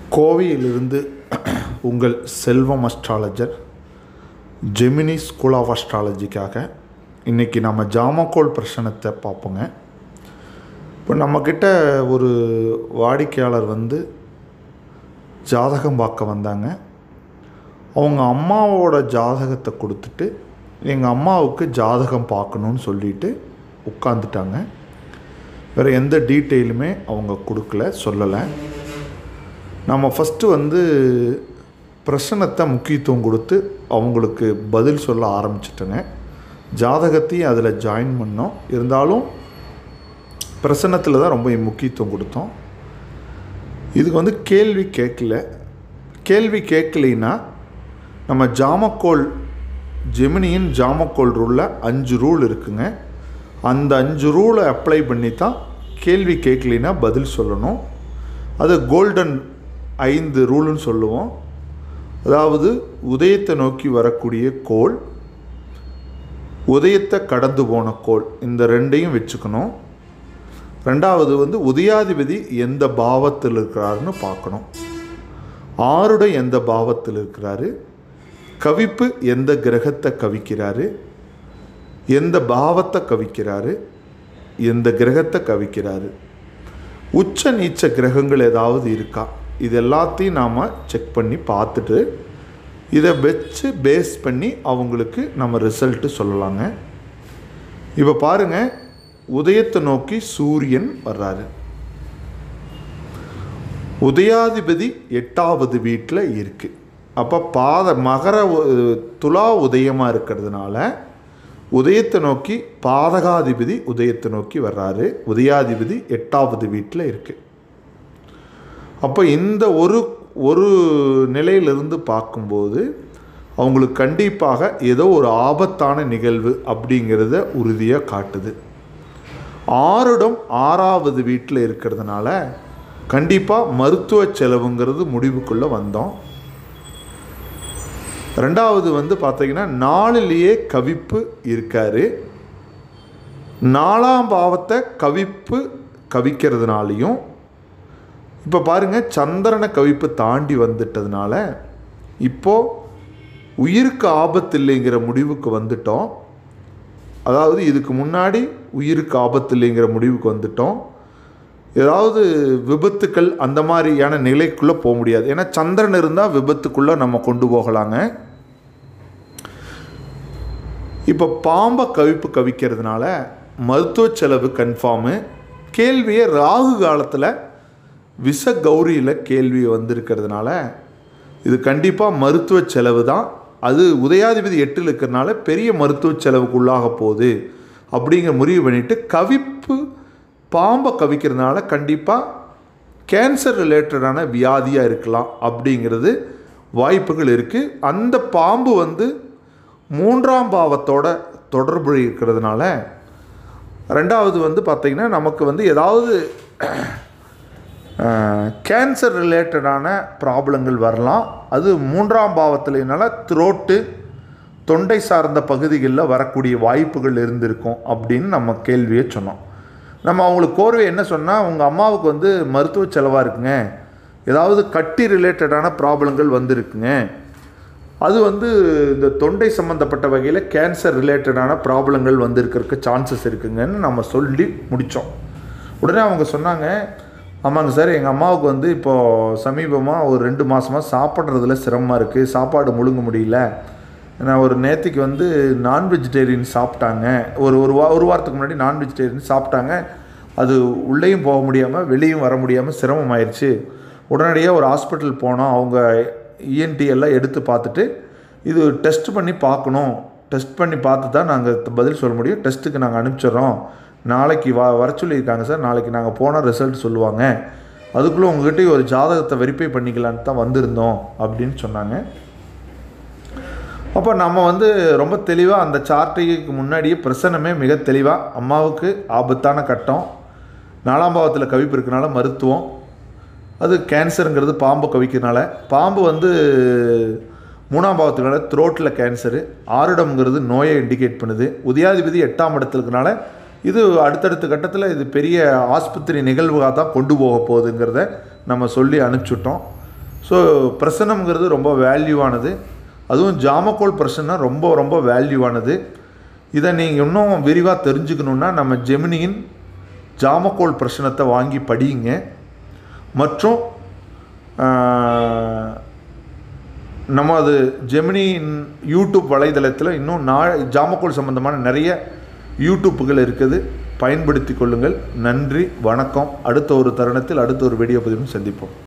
கோவையிலிருந்து உங்கள் Selvam astrologer Gemini school of அஸ்ட்ராலஜிக்காக இன்றைக்கி நம்ம ஜாமக்கோல் பிரச்சனத்தை பார்ப்போங்க இப்போ நம்மக்கிட்ட ஒரு வாடிக்கையாளர் வந்து ஜாதகம் பார்க்க வந்தாங்க அவங்க அம்மாவோட ஜாதகத்தை கொடுத்துட்டு எங்கள் அம்மாவுக்கு ஜாதகம் பார்க்கணுன்னு சொல்லிட்டு உட்காந்துட்டாங்க வேறு எந்த டீட்டெயிலுமே அவங்க கொடுக்கல சொல்லலை நம்ம ஃபஸ்ட்டு வந்து பிரசனத்தை முக்கியத்துவம் கொடுத்து அவங்களுக்கு பதில் சொல்ல ஆரம்பிச்சிட்டோங்க ஜாதகத்தையும் அதில் ஜாயின் பண்ணோம் இருந்தாலும் பிரசனத்தில் தான் ரொம்ப முக்கியத்துவம் கொடுத்தோம் இதுக்கு வந்து கேள்வி கேட்கல கேள்வி கேட்கலைன்னா நம்ம ஜாமக்கோல் ஜெமினியின் ஜாமக்கோல் ரூலில் அஞ்சு ரூல் இருக்குங்க அந்த அஞ்சு ரூலை அப்ளை பண்ணி தான் கேள்வி கேட்கலைன்னா பதில் சொல்லணும் அது கோல்டன் ஐந்து ரூலுன்னு சொல்லுவோம் அதாவது உதயத்தை நோக்கி வரக்கூடிய கோள் உதயத்தை கடந்து போன கோள் இந்த ரெண்டையும் வச்சுக்கணும் ரெண்டாவது வந்து உதயாதிபதி எந்த பாவத்தில் இருக்கிறாருன்னு பார்க்கணும் ஆருட எந்த பாவத்தில் இருக்கிறாரு கவிப்பு எந்த கிரகத்தை கவிக்கிறாரு எந்த பாவத்தை கவிக்கிறாரு எந்த கிரகத்தை கவிக்கிறாரு உச்ச நீச்ச கிரகங்கள் ஏதாவது இருக்கா இது எல்லாத்தையும் நாம் செக் பண்ணி பார்த்துட்டு இதை வச்சு பேஸ் பண்ணி அவங்களுக்கு நம்ம ரிசல்ட்டு சொல்லலாங்க இப்போ பாருங்கள் உதயத்தை நோக்கி சூரியன் வர்றாரு உதயாதிபதி எட்டாவது வீட்டில் இருக்குது அப்போ பாத மகர உ- துலா உதயமாக இருக்கிறதுனால உதயத்தை நோக்கி பாதகாதிபதி உதயத்தை நோக்கி வர்றாரு உதயாதிபதி எட்டாவது வீட்டில் இருக்குது அப்போ இந்த ஒரு ஒரு நிலையிலிருந்து பார்க்கும்போது அவங்களுக்கு கண்டிப்பாக ஏதோ ஒரு ஆபத்தான நிகழ்வு அப்படிங்கிறத உறுதியாக காட்டுது ஆறுடம் ஆறாவது வீட்டில் இருக்கிறதுனால கண்டிப்பாக மருத்துவ செலவுங்கிறது முடிவுக்குள்ளே வந்தோம் ரெண்டாவது வந்து பார்த்தீங்கன்னா நாளிலேயே கவிப்பு இருக்காரு நாலாம் பாவத்தை கவிப்பு கவிக்கிறதுனாலையும் இப்போ பாருங்கள் சந்திரனை கவிப்பு தாண்டி வந்துட்டதுனால இப்போது உயிருக்கு ஆபத்து இல்லைங்கிற முடிவுக்கு வந்துட்டோம் அதாவது இதுக்கு முன்னாடி உயிருக்கு ஆபத்து இல்லைங்கிற முடிவுக்கு வந்துட்டோம் ஏதாவது விபத்துக்கள் அந்த மாதிரியான நிலைக்குள்ளே போக முடியாது ஏன்னா சந்திரன் இருந்தால் விபத்துக்குள்ளே நம்ம கொண்டு போகலாங்க இப்போ பாம்பை கவிப்பு கவிக்கிறதுனால மருத்துவ செலவு கன்ஃபார்மு கேள்வியை ராகு காலத்தில் விஷ கௌரியில் கேள்வி வந்திருக்கிறதுனால இது கண்டிப்பாக மருத்துவ செலவு தான் அது உதயாதிபதி எட்டில் இருக்கிறதுனால பெரிய மருத்துவ செலவுக்கு உள்ளாக போகுது அப்படிங்கிற முடிவு பண்ணிட்டு கவிப்பு பாம்பை கவிக்கிறதுனால கண்டிப்பாக கேன்சர் ரிலேட்டடான வியாதியாக இருக்கலாம் அப்படிங்கிறது வாய்ப்புகள் இருக்குது அந்த பாம்பு வந்து மூன்றாம் பாவத்தோட தொடர்பு இருக்கிறதுனால ரெண்டாவது வந்து பார்த்திங்கன்னா நமக்கு வந்து ஏதாவது கேன்சர் ரிலேட்டடான ப்ராப்ளங்கள் வரலாம் அது மூன்றாம் பாவத்திலனால த்ரோட்டு தொண்டை சார்ந்த பகுதிகளில் வரக்கூடிய வாய்ப்புகள் இருந்திருக்கும் அப்படின்னு நம்ம கேள்வியை சொன்னோம் நம்ம அவங்களுக்கு கோர்வை என்ன சொன்னால் உங்கள் அம்மாவுக்கு வந்து மருத்துவ செலவாக இருக்குங்க ஏதாவது கட்டி ரிலேட்டடான ப்ராப்ளங்கள் வந்திருக்குங்க அது வந்து இந்த தொண்டை சம்மந்தப்பட்ட வகையில் கேன்சர் ரிலேட்டடான ப்ராப்ளங்கள் வந்திருக்கிறதுக்கு சான்சஸ் இருக்குங்கன்னு நம்ம சொல்லி முடித்தோம் உடனே அவங்க சொன்னாங்க ஆமாங்க சார் எங்கள் அம்மாவுக்கு வந்து இப்போது சமீபமாக ஒரு ரெண்டு மாதமாக சாப்பிட்றதுல சிரமமாக இருக்குது சாப்பாடு முழுங்க முடியல நான் ஒரு நேற்றுக்கு வந்து நான் வெஜிடேரியன் சாப்பிட்டாங்க ஒரு ஒரு வா ஒரு வாரத்துக்கு முன்னாடி நான் வெஜிடேரியன் சாப்பிட்டாங்க அது உள்ளேயும் போக முடியாமல் வெளியும் வர முடியாமல் சிரமமாயிருச்சு உடனடியாக ஒரு ஹாஸ்பிட்டல் போனோம் அவங்க இஎன்டி எல்லாம் எடுத்து பார்த்துட்டு இது டெஸ்ட் பண்ணி பார்க்கணும் டெஸ்ட் பண்ணி பார்த்து தான் நாங்கள் பதில் சொல்ல முடியும் டெஸ்ட்டுக்கு நாங்கள் அனுப்பிச்சிடுறோம் நாளைக்கு வா வர சொல்லியிருக்காங்க சார் நாளைக்கு நாங்கள் போனால் ரிசல்ட் சொல்லுவாங்க அதுக்குள்ளே உங்ககிட்ட ஒரு ஜாதகத்தை வெரிஃபை பண்ணிக்கலான்னு தான் வந்திருந்தோம் அப்படின்னு சொன்னாங்க அப்போ நம்ம வந்து ரொம்ப தெளிவாக அந்த சார்ட்டுக்கு முன்னாடியே பிரசனமே மிக தெளிவாக அம்மாவுக்கு ஆபத்தான கட்டம் நாலாம் பாவத்தில் கவிப்பு இருக்கனால மருத்துவம் அது கேன்சருங்கிறது பாம்பை கவிக்கிறனால பாம்பு வந்து மூணாம் பாவத்துனால த்ரோட்டில் கேன்சரு ஆருடம்ங்கிறது நோயை இண்டிகேட் பண்ணுது உதயாதிபதி எட்டாம் இடத்துல இருக்கனால இது அடுத்தடுத்த கட்டத்தில் இது பெரிய ஆஸ்பத்திரி நிகழ்வாக தான் கொண்டு போக போகுதுங்கிறத நம்ம சொல்லி அனுப்பிச்சுட்டோம் ஸோ பிரசனம்ங்கிறது ரொம்ப வேல்யூவானது அதுவும் ஜாமக்கோல் பிரசன்னா ரொம்ப ரொம்ப வேல்யூவானது இதை நீங்கள் இன்னும் விரிவாக தெரிஞ்சுக்கணுன்னா நம்ம ஜெமினியின் ஜாமக்கோல் பிரசனத்தை வாங்கி படியுங்க மற்றும் ஆஹ், நம்ம அது ஜெமினி யூடியூப் வலைதளத்தில் இன்னும் நா ஜாமக்கோல் சம்பந்தமான நிறைய யூடியூப்புகள் இருக்குது பயன்படுத்தி கொள்ளுங்கள் நன்றி வணக்கம் அடுத்த ஒரு தருணத்தில் அடுத்த ஒரு வீடியோ பதிவும் சந்திப்போம்